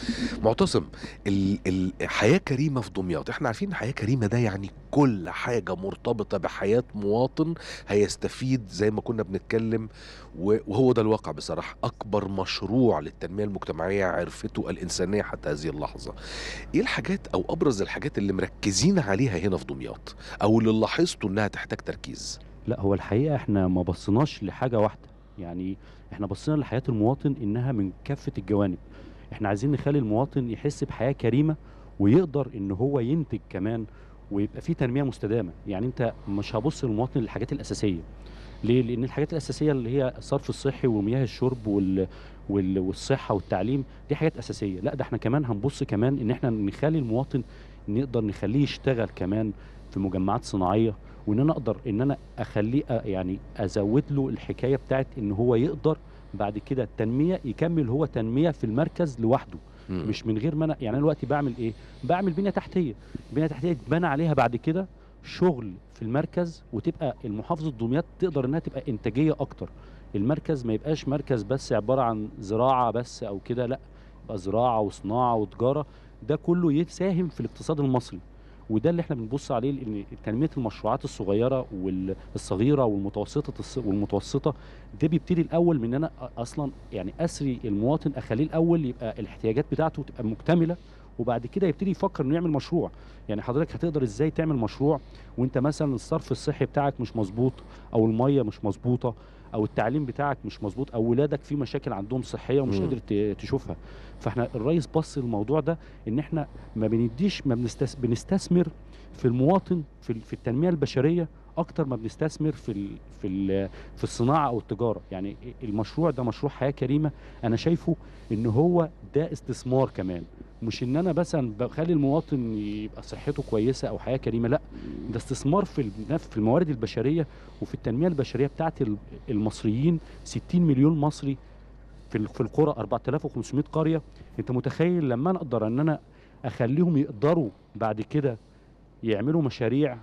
معتصم ال ال حياة كريمة في دمياط احنا عارفين ان حياة كريمة ده يعني كل حاجة مرتبطة بحياة مواطن هيستفيد زي ما كنا بنتكلم و- وهو ده الواقع بصراحة أكبر مشروع للتنمية المجتمعية عرفته الإنسانية حتى هذه اللحظة إيه الحاجات أو أبرز الحاجات اللي مركزين عليها هنا في دمياط أو اللي لاحظتوا إنها تحتاج تركيز لا هو الحقيقه احنا ما بصيناش لحاجه واحده يعني احنا بصينا لحياه المواطن انها من كافه الجوانب احنا عايزين نخلي المواطن يحس بحياه كريمه ويقدر ان هو ينتج كمان ويبقى في تنميه مستدامه يعني انت مش هبص للمواطن للحاجات الاساسيه ليه لان الحاجات الاساسيه اللي هي الصرف الصحي ومياه الشرب وال... وال... والصحه والتعليم دي حاجات اساسيه لا ده احنا كمان هنبص كمان ان احنا نخلي المواطن نقدر نخليه يشتغل كمان في مجمعات صناعيه وان انا اقدر ان انا اخليه أ- يعني ازود له الحكايه بتاعت ان هو يقدر بعد كده التنميه يكمل هو تنميه في المركز لوحده مم. مش من غير ما انا يعني انا دلوقتي بعمل ايه بعمل بنيه تحتيه بنيه تحتيه يتبنى عليها بعد كده شغل في المركز وتبقى المحافظه دمياط تقدر انها تبقى انتاجيه اكتر المركز ما يبقاش مركز بس عباره عن زراعه بس او كده لا يبقى زراعه وصناعه وتجاره ده كله يساهم في الاقتصاد المصري وده اللي احنا بنبص عليه لان تنميه المشروعات الصغيره والصغيره والمتوسطه الص- والمتوسطه ده بيبتدي الاول من ان انا أ- اصلا يعني اسري المواطن اخليه الاول يبقى الاحتياجات بتاعته تبقى مكتمله وبعد كده يبتدي يفكر انه يعمل مشروع يعني حضرتك هتقدر ازاي تعمل مشروع وانت مثلا الصرف الصحي بتاعك مش مظبوط او الميه مش مظبوطه او التعليم بتاعك مش مظبوط او ولادك في مشاكل عندهم صحيه ومش مم. قادر ت- تشوفها فاحنا الرئيس بص الموضوع ده ان احنا ما بنديش ما بنستس بنستثمر في المواطن في ال- في التنميه البشريه اكتر ما بنستثمر في ال في ال في الصناعه او التجاره يعني المشروع ده مشروع حياه كريمه انا شايفه ان هو ده استثمار كمان مش ان انا مثلا بخلي المواطن يبقى صحته كويسه او حياه كريمه لا ده استثمار في النف- في الموارد البشريه وفي التنميه البشريه بتاعت ال- المصريين 60 مليون مصري في ال- في القرى 4500 قريه انت متخيل لما انا اقدر ان انا اخليهم يقدروا بعد كده يعملوا مشاريع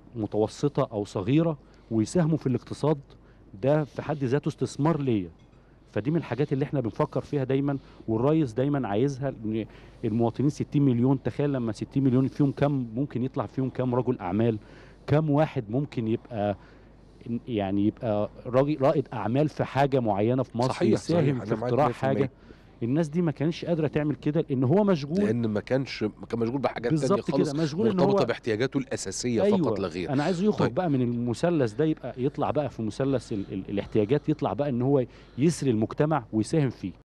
متوسطه او صغيره ويساهموا في الاقتصاد ده في حد ذاته استثمار ليا فدي من الحاجات اللي احنا بنفكر فيها دايما والرئيس دايما عايزها ان المواطنين 60 مليون تخيل لما 60 مليون فيهم كم ممكن يطلع فيهم كم رجل اعمال كم واحد ممكن يبقى يعني يبقى راجل رائد اعمال في حاجه معينه في مصر صحيح، صحيح، يساهم أنا في معاك اختراع 100%. حاجه الناس دي ما كانش قادره تعمل كده لان هو مشغول لأن ما كانش ما كان مشغول بحاجات تانية بالظبط خالص كده مشغول ان مرتبطة هو باحتياجاته الأساسية أيوة فقط لا غير انا عايزه يخرج طيب. بقى من المثلث ده يبقى يطلع بقى في مثلث ال ال الاحتياجات يطلع بقى ان هو يسري المجتمع ويساهم فيه